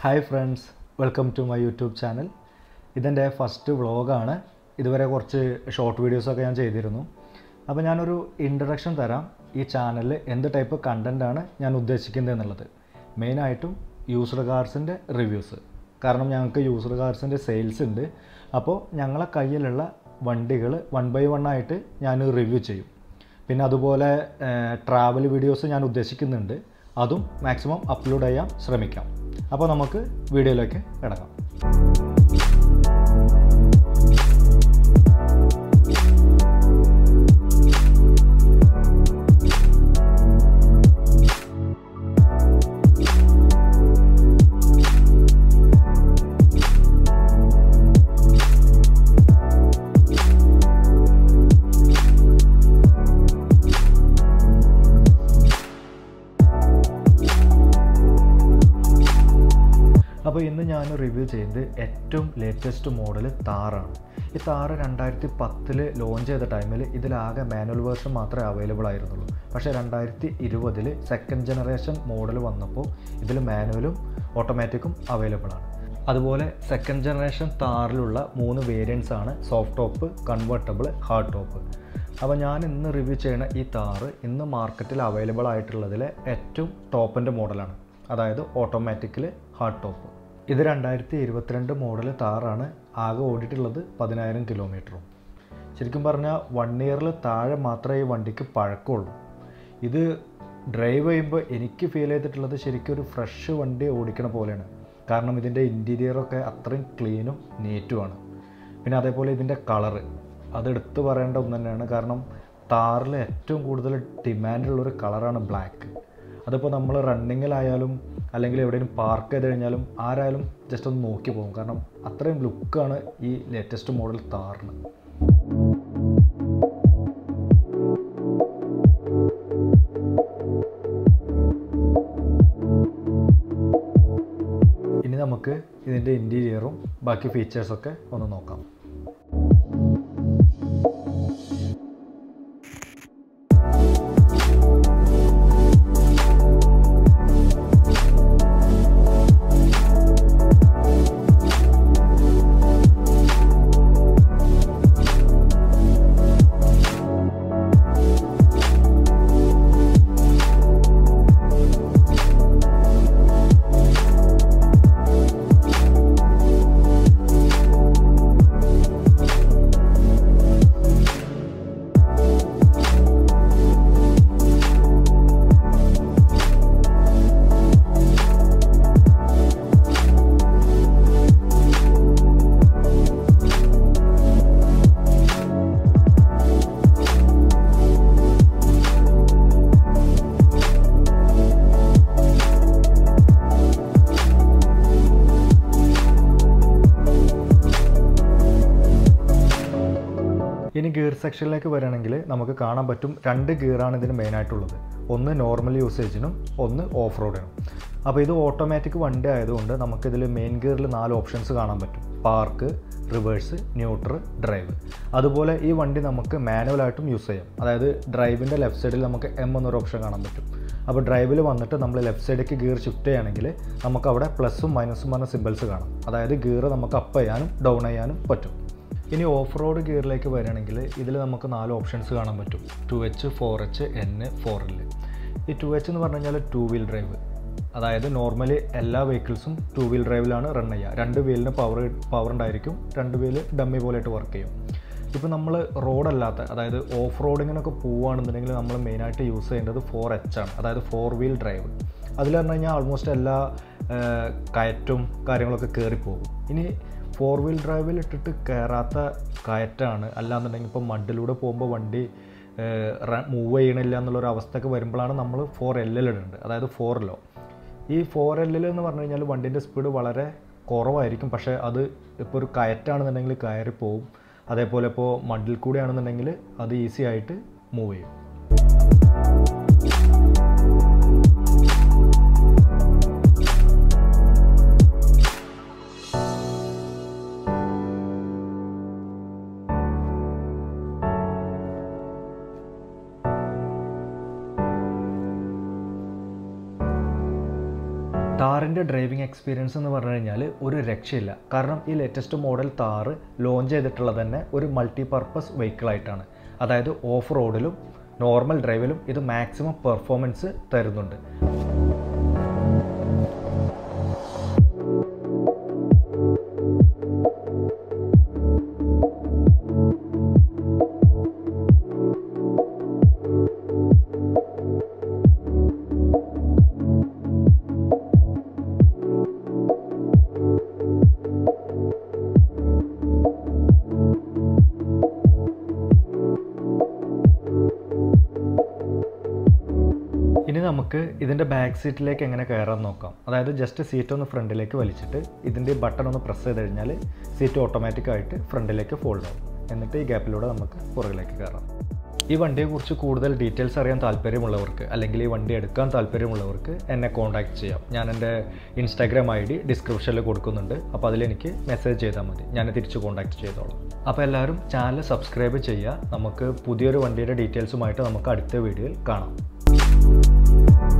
hi friends welcome to my YouTube channel ഇതെൻ്റെ first വ്ളോഗാണ് ഇതുവരെ കുറച്ച് ഷോർട്ട് വീഡിയോസൊക്കെ ഞാൻ ചെയ്തിരുന്നു അപ്പോൾ ഞാനൊരു ഇൻട്രഡക്ഷൻ തരാം ഈ ചാനലിൽ എന്ത് ടൈപ്പ് കണ്ടൻറ്റാണ് ഞാൻ ഉദ്ദേശിക്കുന്നത് എന്നുള്ളത് മെയിനായിട്ടും യൂസർ കാർസിൻ്റെ റിവ്യൂസ് കാരണം ഞങ്ങൾക്ക് യൂസർ കാർസിൻ്റെ സെയിൽസ് ഉണ്ട് അപ്പോൾ ഞങ്ങളെ കയ്യിലുള്ള വണ്ടികൾ വൺ ബൈ വൺ ആയിട്ട് ഞാൻ റിവ്യൂ ചെയ്യും പിന്നെ അതുപോലെ ട്രാവൽ വീഡിയോസ് ഞാൻ ഉദ്ദേശിക്കുന്നുണ്ട് അതും മാക്സിമം അപ്ലോഡ് ചെയ്യാൻ ശ്രമിക്കാം അപ്പോൾ നമുക്ക് വീഡിയോയിലേക്ക് കിടക്കാം അപ്പോൾ ഇന്ന് ഞാൻ റിവ്യൂ ചെയ്യുന്നത് ഏറ്റവും ലേറ്റസ്റ്റ് മോഡൽ താറാണ് ഈ താറ് രണ്ടായിരത്തി പത്തിൽ ലോഞ്ച് ചെയ്ത ടൈമിൽ ഇതിലാകെ മാനുവൽ വേർഷൻ മാത്രമേ അവൈലബിൾ ആയിരുന്നുള്ളൂ പക്ഷേ രണ്ടായിരത്തി ഇരുപതിൽ സെക്കൻഡ് ജനറേഷൻ മോഡൽ വന്നപ്പോൾ ഇതിൽ മാനുവലും ഓട്ടോമാറ്റിക്കും അവൈലബിൾ ആണ് അതുപോലെ സെക്കൻഡ് ജനറേഷൻ താറിലുള്ള മൂന്ന് വേരിയൻസ് ആണ് soft top convertible hard top അപ്പോൾ ഞാൻ ഇന്ന് റിവ്യൂ ചെയ്യുന്ന ഈ താറ് ഇന്ന് മാർക്കറ്റിൽ അവൈലബിൾ ആയിട്ടുള്ളതിലെ ഏറ്റവും ടോപ്പിൻ്റെ മോഡലാണ് അതായത് ഓട്ടോമാറ്റിക്കിൽ ഹാർഡ് ടോപ്പ് ഇത് രണ്ടായിരത്തി ഇരുപത്തിരണ്ട് മോഡൽ താറാണ് ആകെ ഓടിയിട്ടുള്ളത് പതിനായിരം കിലോമീറ്ററും ശരിക്കും പറഞ്ഞാൽ വൺ ഇയറിൽ താഴെ മാത്രമേ ഈ വണ്ടിക്ക് പഴക്കമുള്ളൂ ഇത് ഡ്രൈവ് ചെയ്യുമ്പോൾ എനിക്ക് ഫീൽ ചെയ്തിട്ടുള്ളത് ശരിക്കും ഒരു ഫ്രഷ് വണ്ടി ഓടിക്കണ പോലെയാണ് കാരണം ഇതിൻ്റെ ഇൻറ്റീരിയറൊക്കെ അത്രയും ക്ലീനും നീറ്റുമാണ് പിന്നെ അതേപോലെ ഇതിൻ്റെ കളറ് അതെടുത്ത് പറയേണ്ട ഒന്ന് തന്നെയാണ് കാരണം താറിൽ ഏറ്റവും കൂടുതൽ ഡിമാൻഡുള്ളൊരു കളറാണ് ബ്ലാക്ക് അതിപ്പോൾ നമ്മൾ റണ്ണിങ്ങിലായാലും അല്ലെങ്കിൽ എവിടെയും പാർക്ക് ചെയ്ത് കഴിഞ്ഞാലും ആരായാലും ജസ്റ്റ് ഒന്ന് നോക്കി പോകും കാരണം അത്രയും ലുക്കാണ് ഈ ലേറ്റസ്റ്റ് മോഡൽ താറിന് ഇനി നമുക്ക് ഇതിൻ്റെ ഇൻറ്റീരിയറും ബാക്കി ഫീച്ചേഴ്സൊക്കെ ഒന്ന് നോക്കാം ഇനി ഗിയർ സെക്ഷനിലേക്ക് വരികയാണെങ്കിൽ നമുക്ക് കാണാൻ പറ്റും രണ്ട് ഗിയറാണ് ഇതിന് മെയിനായിട്ടുള്ളത് ഒന്ന് നോർമൽ യൂസേജിനും ഒന്ന് ഓഫ് റോഡിനും അപ്പോൾ ഇത് ഓട്ടോമാറ്റിക് വണ്ടി ആയതുകൊണ്ട് നമുക്കിതിൽ മെയിൻ ഗിയറിൽ നാല് ഓപ്ഷൻസ് കാണാൻ പറ്റും പാർക്ക് റിവേഴ്സ് ന്യൂട്രൽ ഡ്രൈവ് അതുപോലെ ഈ വണ്ടി നമുക്ക് മാനുവലായിട്ടും യൂസ് ചെയ്യാം അതായത് ഡ്രൈവിൻ്റെ ലെഫ്റ്റ് സൈഡിൽ നമുക്ക് എം എന്നൊരു ഓപ്ഷൻ കാണാൻ പറ്റും അപ്പോൾ ഡ്രൈവിൽ വന്നിട്ട് നമ്മൾ ലെഫ്റ്റ് സൈഡിലേക്ക് ഗിയർ ഷിഫ്റ്റ് ചെയ്യുകയാണെങ്കിൽ നമുക്ക് അവിടെ പ്ലസും മൈനസും പറഞ്ഞ സിമ്പിൾസ് കാണാം അതായത് ഗിയർ നമുക്ക് അപ്പ് ചെയ്യാനും ഡൗൺ ചെയ്യാനും പറ്റും ഇനി ഓഫ് റോഡ് ഗിയറിലേക്ക് വരികയാണെങ്കിൽ ഇതിൽ നമുക്ക് നാല് ഓപ്ഷൻസ് കാണാൻ പറ്റും two H four H N four L ഈ ടു എച്ച് എന്ന് പറഞ്ഞു കഴിഞ്ഞാൽ ടു വീൽ ഡ്രൈവ് അതായത് നോർമലി എല്ലാ വെഹിക്കിൾസും ടു വീൽ ഡ്രൈവിലാണ് റൺ ചെയ്യുക രണ്ട് വീലിന് പവർ പവർ ഉണ്ടായിരിക്കും രണ്ട് വീല് ഡമ്മി പോലെയായിട്ട് വർക്ക് ചെയ്യും ഇപ്പോൾ നമ്മൾ റോഡല്ലാത്ത അതായത് ഓഫ് റോഡിങ്ങിനൊക്കെ പോവുകയാണെന്നുണ്ടെങ്കിൽ നമ്മൾ മെയിനായിട്ട് യൂസ് ചെയ്യേണ്ടത് ഫോർ എച്ച് ആണ് അതായത് ഫോർ വീൽ ഡ്രൈവ് അതിൽ പറഞ്ഞു കഴിഞ്ഞാൽ ആൾമോസ്റ്റ് എല്ലാ കയറ്റും കാര്യങ്ങളൊക്കെ കയറിപ്പോകും ഇനി ഫോർ വീൽ ഡ്രൈവിൽ ഇട്ടിട്ട് കയറാത്ത കയറ്റാണ് അല്ലാന്നുണ്ടെങ്കിൽ ഇപ്പോൾ മഡിലൂടെ പോകുമ്പോൾ വണ്ടി മൂവ് ചെയ്യണില്ല എന്നുള്ളൊരു അവസ്ഥയൊക്കെ വരുമ്പോഴാണ് നമ്മൾ ഫോർ എല്ലിൽ ഇടുന്നത് അതായത് ഫോറിലോ ഈ ഫോർ എല്ലിൽ എന്ന് പറഞ്ഞു കഴിഞ്ഞാൽ വണ്ടീൻ്റെ സ്പീഡ് വളരെ കുറവായിരിക്കും പക്ഷേ അത് ഇപ്പോൾ ഒരു കയറ്റാണെന്നുണ്ടെങ്കിൽ കയറി പോവും അതേപോലെ ഇപ്പോൾ മഡിൽ കൂടെയാണെന്നുണ്ടെങ്കിൽ അത് ഈസി ആയിട്ട് മൂവ് ചെയ്യും താറിൻ്റെ ഡ്രൈവിംഗ് എക്സ്പീരിയൻസ് എന്ന് പറഞ്ഞു കഴിഞ്ഞാൽ ഒരു രക്ഷയില്ല കാരണം ഈ ലേറ്റസ്റ്റ് മോഡൽ താറ് ലോഞ്ച് ചെയ്തിട്ടുള്ളത് തന്നെ ഒരു മൾട്ടി പർപ്പസ് വെഹിക്കിളായിട്ടാണ് അതായത് ഓഫ് റോഡിലും നോർമൽ ഡ്രൈവിലും ഇത് മാക്സിമം പെർഫോമൻസ് തരുന്നുണ്ട് ഇനി നമുക്ക് ഇതിൻ്റെ ബാക്ക് സീറ്റിലേക്ക് എങ്ങനെ കയറാൻ നോക്കാം അതായത് ജസ്റ്റ് സീറ്റ് ഒന്ന് ഫ്രണ്ടിലേക്ക് വലിച്ചിട്ട് ഇതിൻ്റെ ബട്ടൺ ഒന്ന് പ്രസ് ചെയ്ത് കഴിഞ്ഞാൽ സീറ്റ് ഓട്ടോമാറ്റിക്കായിട്ട് ഫ്രണ്ടിലേക്ക് ഫോൾഡ് ആവും എന്നിട്ട് ഈ ഗ്യാപ്പിലൂടെ നമുക്ക് പുറകിലേക്ക് കയറാം ഈ വണ്ടിയെക്കുറിച്ച് കൂടുതൽ ഡീറ്റെയിൽസ് അറിയാൻ താല്പര്യമുള്ളവർക്ക് അല്ലെങ്കിൽ ഈ വണ്ടി എടുക്കാൻ താല്പര്യമുള്ളവർക്ക് എന്നെ കോൺടാക്റ്റ് ചെയ്യാം ഞാൻ എൻ്റെ ഇൻസ്റ്റാഗ്രാം ഐ ഡി ഡിസ്ക്രിപ്ഷനിൽ കൊടുക്കുന്നുണ്ട് അപ്പോൾ അതിലെനിക്ക് മെസ്സേജ് ചെയ്താൽ മതി ഞാൻ തിരിച്ച് കോൺടാക്റ്റ് ചെയ്തോളാം അപ്പോൾ എല്ലാവരും ചാനൽ സബ്സ്ക്രൈബ് ചെയ്യുക നമുക്ക് പുതിയൊരു വണ്ടിയുടെ ഡീറ്റെയിൽസുമായിട്ട് നമുക്ക് അടുത്ത വീഡിയോയിൽ കാണാം